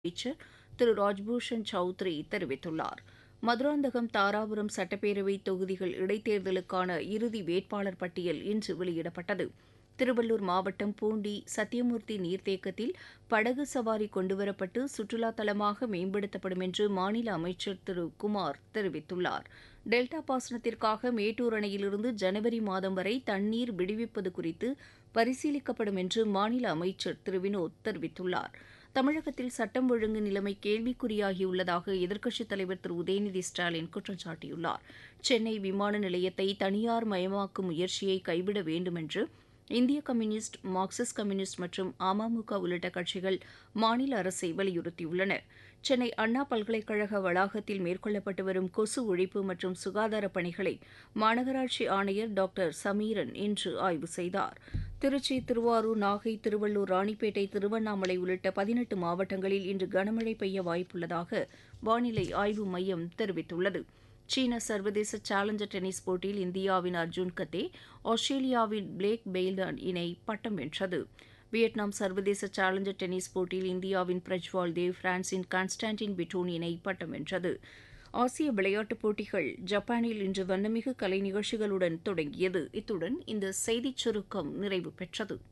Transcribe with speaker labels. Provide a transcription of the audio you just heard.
Speaker 1: அமைச்சர் திரு ராஜ்பூஷன் சௌத்ரி தெரிவித்துள்ளார் மதுராந்தகம் தாராபுரம் சட்டப்பேரவை தொகுதிகள் இடைத்தேர்தலுக்கான இறுதி வேட்பாளர் பட்டியல் இன்று வெளியிடப்பட்டது திருவள்ளூர் மாவட்டம் பூண்டி சத்தியமூர்த்தி நீர்த்தேக்கத்தில் படகு சவாரி கொண்டுவரப்பட்டு சுற்றுலா தலமாக மேம்படுத்தப்படும் என்று மாநில அமைச்சர் திரு குமார் தெரிவித்துள்ளார் டெல்டா பாசனத்திற்காக மேட்டூர் அணையிலிருந்து ஜனவரி மாதம் வரை தண்ணீர் விடுவிப்பது குறித்து பரிசீலிக்கப்படும் என்று மாநில அமைச்சர் திரு வினோத் தெரிவித்துள்ளார் தமிழகத்தில் சட்டம் ஒழுங்கு நிலைமை கேள்விக்குறியாகியுள்ளதாக எதிர்க்கட்சித் தலைவர் திரு உதயநிதி ஸ்டாலின் குற்றம் சாட்டியுள்ளார் சென்னை விமான நிலையத்தை தனியார் மயமாக்கும் முயற்சியை கைவிட வேண்டும் என்று இந்திய கம்யூனிஸ்ட் மார்க்சிஸ்ட் கம்யூனிஸ்ட் மற்றும் அமமுக உள்ளிட்ட கட்சிகள் மாநில அரசை வலியுறுத்தியுள்ளன சென்னை அண்ணா பல்கலைக்கழக வளாகத்தில் மேற்கொள்ளப்பட்டு வரும் கொசு ஒழிப்பு மற்றும் சுகாதார பணிகளை மாநகராட்சி ஆணையர் டாக்டர் சமீரன் இன்று ஆய்வு செய்தார் திருச்சி திருவாரூர் நாகை திருவள்ளூர் ராணிப்பேட்டை திருவண்ணாமலை உள்ளிட்ட பதினெட்டு மாவட்டங்களில் இன்று கனமழை பெய்ய வாய்ப்புள்ளதாக வானிலை ஆய்வு மையம் தெரிவித்துள்ளது சீன சர்வதேச சேலஞ்சர் டென்னிஸ் போட்டியில் இந்தியாவின் அர்ஜுன் கத்தே ஆஸ்திரேலியாவின் பிளேக் பெய்ல்டன் இணை பட்டம் வென்றது வியட்நாம் சர்வதேச சேலஞ்சர் டென்னிஸ் போட்டியில் இந்தியாவின் பிரஜ்வால் தேவ் பிரான்சின் கான்ஸ்டான்டின் பிட்டோன் இணை பட்டம் வென்றது ஆசிய விளையாட்டுப் போட்டிகள் ஜப்பானில் இன்று வண்ணமிகு கலை நிகழ்ச்சிகளுடன் தொடங்கியது இத்துடன் இந்த செய்திச் சுருக்கம் நிறைவு பெற்றது